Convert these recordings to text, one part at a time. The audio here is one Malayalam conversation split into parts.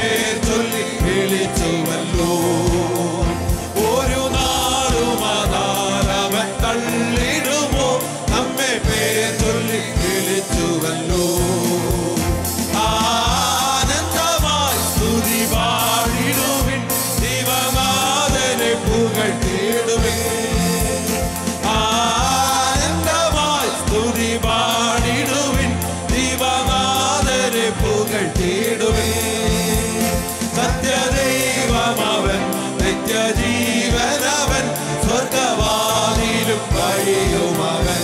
പേർ ചൊല്ലി വിളിച്ചുവല്ലോ ഒരു നാളും അതാരവൻ തള്ളിടുമോ നമ്മെ പേർ ചൊല്ലി വിളിച്ചുവല്ലോ ആനന്ദമായി സ്തുതി പാടിടുവിൻ ദൈവനാഥനെ പുകഴ്ത്തിടുവിൻ ആനന്ദമായി സ്തുതി പാടിടുവിൻ ദൈവനാഥനെ പുകഴ്ത്തിടുവിൻ സത്യദൈവമവൻ നിത്യജീവനവൻ സ്വർഗവാതിലും വഴിയുമവൻ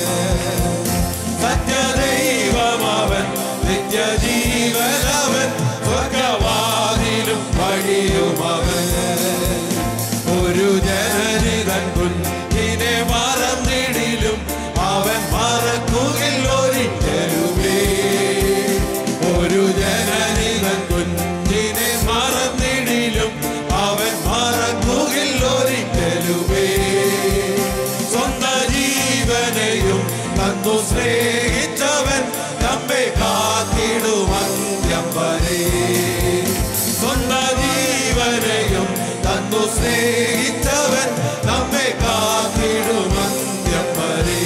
സത്യദൈവമവൻ നിത്യജീവനവൻ സ്വർഗവാതിലും വഴിയുമവൻ ഒരു ജനനിതൻ കുഞ്ഞിനെ മറന്നിടിലും അവൻ മറക്കുകിൽ ഒരിക്കലുമേ ഒരു ജനനിതൻ കുഞ്ഞിനെ മറന്നിടിലും അവൻ മറക്കുകിൽ ഒരിക്കലുമേ സ്വന്ത ജീവനെയും തന്നു സ്നേഹിച്ചവൻ നമ്മെ കാത്തിടും അന്ത്യം വരെ സ്വന്ത ജീവനെയും തന്നു സ്നേഹിച്ചവൻ നമ്മെ കാത്തിടും അന്ത്യം വരെ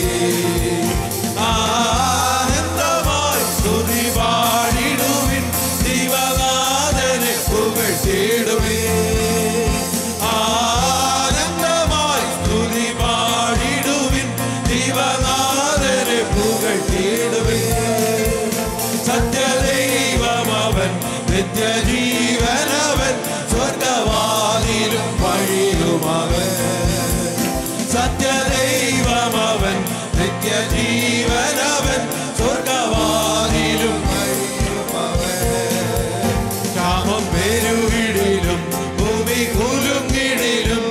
ആനന്ദമായി സ്തുതി പാടിടുവിൻ ദൈവനാഥനെ പുകഴ്ത്തിടുവിൻ ആനന്ദമായി സ്തുതി പാടിടുവിൻ ദൈവനാഥനെ പുകഴ്ത്തിടുവിൻ സത്യദൈവമവൻ നിത്യജീവനവൻ സ്വർഗവാതിലും വഴിയുമവൻ സത്യദൈവമവൻ നിത്യജീവനവൻ സ്വർഗവാതിലും വഴിയുമവൻ ക്ഷാമം പെരുകിടിലും ഭൂമി കുലുങ്ങിടിലും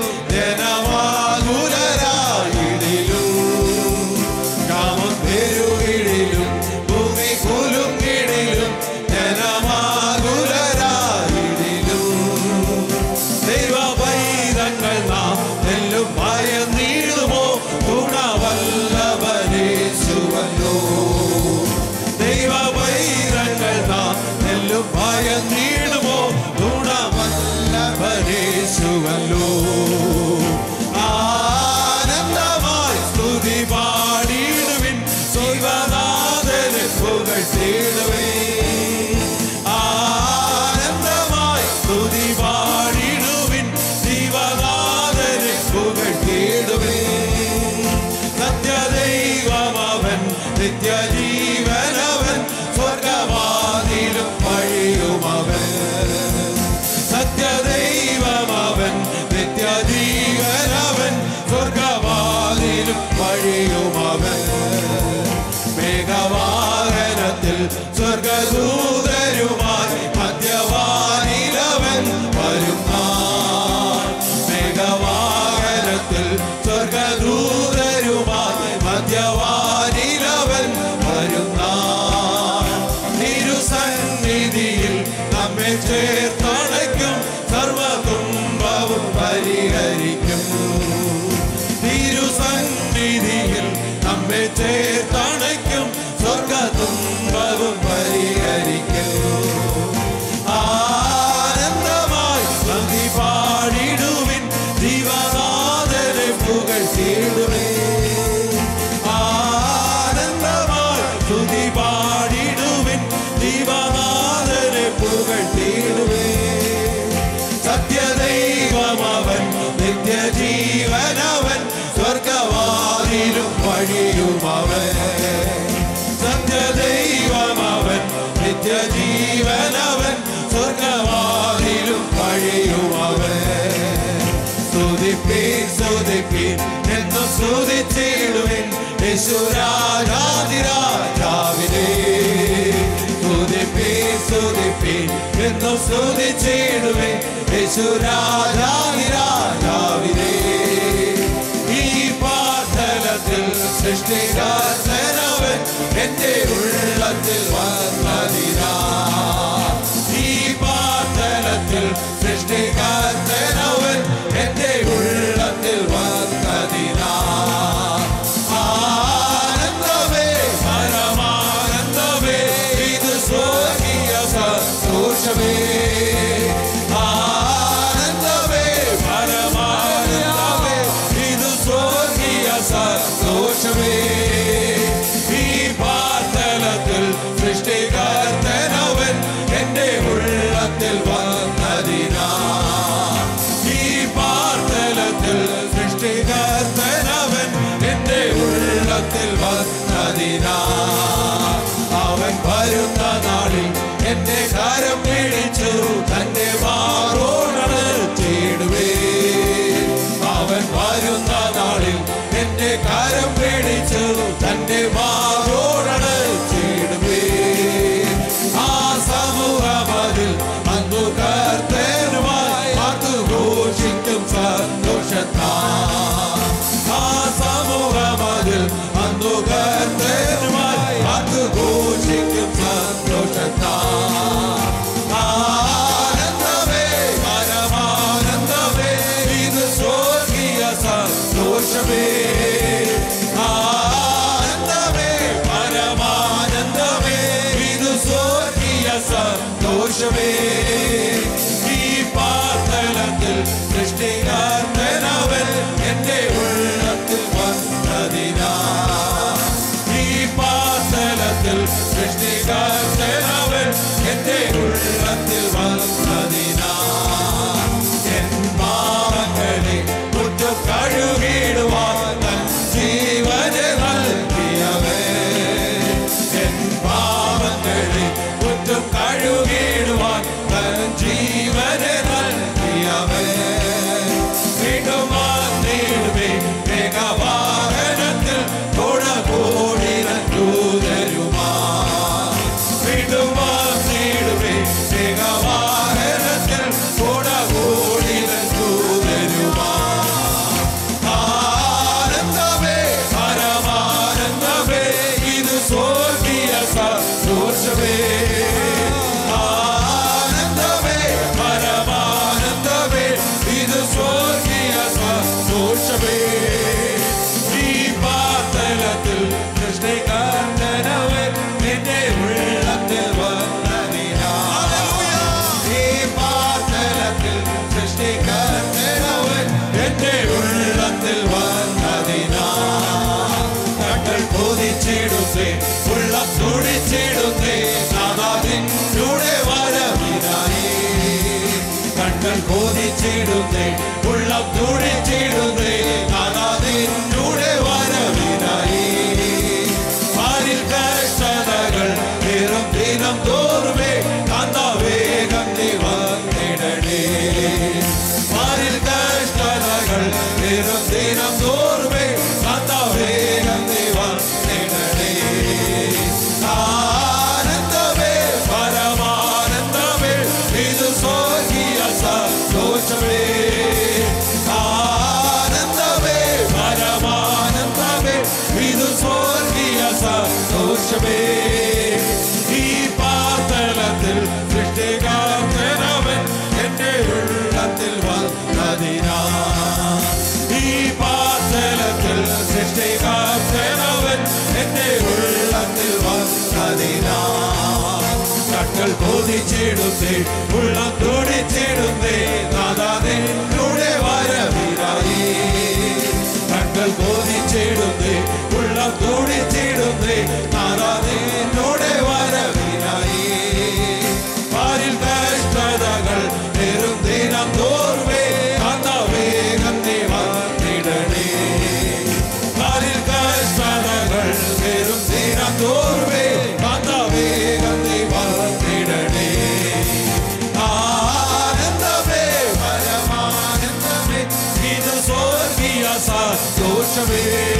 ജനമാകുലരായിടിലും ക്ഷാമം പെരുകിടിലും ഭൂമി കുലുങ്ങിടിലും ജനമാകുലരായിടിലും ദൈവ പൈതങ്ങൾ നാം എല്ലും ഭയന്നിടുമോ ഗുണവല്ലഭനേശുവല്ലോ ദൈവ പൈതങ്ങൾ നാം എല്ലും ഭയന്നിടുമോ ഗുണവല്ലഭനേശുവല്ലോ ആനന്ദമായി സ്തുതി പാടിടുവിൻ ശിവനാഥന് പുകഴ്ത്തിടുവിൻ ആനന്ദമായി സ്തുതി പാടിടുവിൻ ശിവനാഥന് പുകഴ്ത്തിടുവിൻ സത്യദൈവമവൻ നിത്യജീവനവൻ സ്വർഗവാതിലും വഴിയുമവൻ സത്യദൈവമവൻ നിത്യജീവനവൻ സ്വർഗവാതിലും വഴിയുമവൻ മേഘവാഹനത്തിൽ സ്വർഗദൂതരുമായി മധ്യവാനിലവൻ വരുന്ന മേഘവാഹനത്തിൽ സ്വർഗദൂതരുമായി മധ്യവാനിലവൻ വരുന്ന തിരുസന്നിധിയിൽ നമ്മെ ചേർത്തണയ്ക്കും സർവകുംഭവും പരിഹരിക്കും തിരുസന്നിധിയിൽ നമ്മെ ചേർത്തണയ്ക്കും സ്വർഗതുമ്പവും പരിഹരിക്കും ആനന്ദമായി നന്ദി പാടിടുവിൻ ജീവനാഥനെ പുകഴ്ത്തിടുവിൻ ആനന്ദമായി സ്തുതി പാടിടുവിൻ ജീവനാഥനെ പുകഴ്ത്തിടുവിൻ സത്യദൈവമവൻ നിത്യജീവനവൻ സ്വർഗവാതിലും വഴിയുമവൻ സത്യദൈവമവൻ നിത്യജീവനവൻ സ്വർഗവാതിലും വഴിയുമവൻ സ്തുതിപ്പീൻ സ്തുതിപ്പീൻ എന്നു സ്തുതിച്ചിടുവിൻ യേശുരാജാതിരാജാവിനെ സ്തുതിപ്പീൻ സ്തുതിപ്പീൻ എന്നു സ്തുതിച്ചിടുവിൻ യേശുരാജാതിരാജാവിനെ ഈ പാഠനത്തിൽ സൃഷ്ടികാരനവൻ എന്റെ ഉള്ളത്തിൽ വന്നതിനാ ഈ പാഠനത്തിൽ സൃഷ്ടികാരനവൻ എന്റെ ഉള്ളത്തിൽ വന്നതിനാ ആനന്ദമേ പരമാനന്ദമേ ഇത് സ്വർഗീയ സന്തോഷമേ സന്തോഷമേ ഈ പാതലത്തിൽ സൃഷ്ടികാരനവൻ എന്റെ ഉള്ളത്തിൽ വന്നതിനാ ഈ പാതലത്തിൽ സൃഷ്ടികാരനവൻ എന്റെ ഉള്ളത്തിൽ വന്നതിനാ എൻ പാവങ്ങളെ മുറ്റു കഴുകിടുവാൻ തൻ ജീവനെ നൽകിയവേ എൻ പാവങ്ങളെ മുറ്റും കഴുകിടുവാൻ തൻ ജീവനെ നൽകിയവേ വീണ്ടും വന്നിടുവേ മേഘവാഹനത്തിൽ കൊട കോടിരൻ ദൂതരുമാ വീണ്ടും വന്നിടുവേ മേഘവാഹനത്തിൽ കൊട കോടിരൻ ദൂതരുമാ ആനന്ദമേ പരമാനന്ദമേ ഇത് സ്വർഗീയ സന്തോഷമേ ആനന്ദമേ പരമാനന്ദമേ ഇത് സ്വർഗീയ സന്തോഷമേ ഈ പാതലത്തിൽ കൃഷ്ണകാന്തനവൻ എന്റെ ഉള്ളത്തിൽ വന്നതിനാ ഈ പാതലത്തിൽ സൃഷ്ടിക്കാരനവൻ എന്റെ ഉള്ളത്തിൽ വന്നതിനാ കട്ടൽ കൊതിച്ചിടുന്നേ ഉള്ളം തുടിച്ചിടുന്നേ നാദാതിലൂടെ വരവിനായി കണ്ണൽ കൊതിച്ചിടുന്നേ ഉള്ളം തുടിച്ചിടുന്നേ നാദാതിലൂടെ വരവിനായി പാരിൽ കഷ്ടതകൾ നേരം ദിനം തോറുമേ കാന്ത വേഗം നീ വന്നിടണേ പാരിൽ കഷ്ടതകൾ നേരം ദിനം തോറുമേ കാന്ത വേഗം നീ വന്നിടണേ ആനന്ദമേ പരമാനന്ദമേ ഇത് സ്വർഗീയ സന്തോഷമേ ആനന്ദമേ പരമാനന്ദമേ ഇത് സ്വർഗീയ സന്തോഷമേ ഈ പാതലത്തിൽ സൃഷ്ടികാരനവൻ എന്റെ ഉള്ളത്തിൽ വന്നതിനാ ഈ പാതലത്തിൽ സൃഷ്ടികാരനവൻ എന്റെ ഉള്ളത്തിൽ വന്നതിനാ കട്ടൽ കൊതിച്ചിടുന്നേ ഉള്ളം തുടിച്ചിടുന്നേ നാദാതിലൂടെ വരവിനായി കട്ടൽ കൊതിച്ചിടുന്നേ ഉള്ളം തുടിച്ചിടുന്നേ നാദാതിലൂടെ വരവിനായി പാരിൽ കഷ്ടതകൾ നേരും ദിനം തോർവേ കാന്ത വേഗം നീ വന്നിടണേ പാരിൽ കഷ്ടതകൾ നേരും ദിനം തോർവേ കാന്ത വേഗം നീ വന്നിടണേ ആനന്ദമേ പരമാനന്ദമേ ഇത് സ്വർഗീയ സന്തോഷമേ